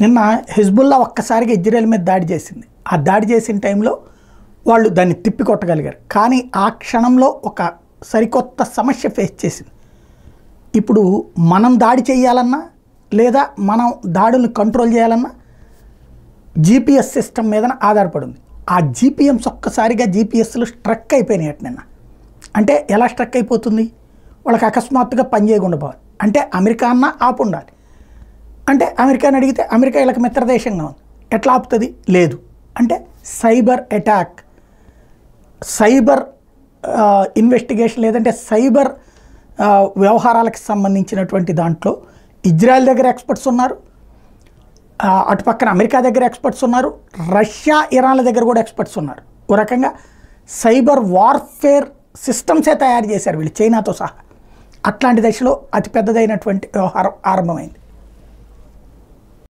నిన్న హిజ్బుల్లా ఒక్కసారిగా ఇజ్రాయెల్ మీద దాడి చేసింది ఆ దాడి చేసిన టైంలో వాళ్ళు దాన్ని తిప్పి కొట్టగలిగారు కానీ ఆ క్షణంలో ఒక సరికొత్త సమస్య ఫేస్ చేసింది ఇప్పుడు మనం దాడి చేయాలన్నా లేదా మనం దాడుల్ని కంట్రోల్ చేయాలన్నా జీపీఎస్ సిస్టమ్ మీద ఆధారపడి ఉంది ఆ జీపీఎంస్ ఒక్కసారిగా జీపీఎస్లు స్ట్రక్ అయిపోయినాయి అటు నిన్న అంటే ఎలా స్ట్రక్ అయిపోతుంది వాళ్ళకి అకస్మాత్తుగా పని చేయకుండా పోవాలి అంటే అమెరికా అన్నా ఆపు ఉండాలి అంటే అమెరికాని అడిగితే అమెరికా వీళ్ళకి మిత్రదేశంగా ఉంది ఎట్లా ఆపుతుంది లేదు అంటే సైబర్ అటాక్ సైబర్ ఇన్వెస్టిగేషన్ లేదంటే సైబర్ ఆ, వ్యవహారాలకు సంబంధించినటువంటి దాంట్లో ఇజ్రాయెల్ దగ్గర ఎక్స్పర్ట్స్ ఉన్నారు ఆ, అటు పక్కన అమెరికా దగ్గర ఎక్స్పర్ట్స్ ఉన్నారు రష్యా ఇరాన్ల దగ్గర కూడా ఎక్స్పర్ట్స్ ఉన్నారు ఓ రకంగా సైబర్ వార్ఫేర్ సిస్టమ్సే తయారు చేశారు వీళ్ళు చైనాతో సహా అట్లాంటి దశలో అతి పెద్దదైనటువంటి వ్యవహారం ఆరంభమైంది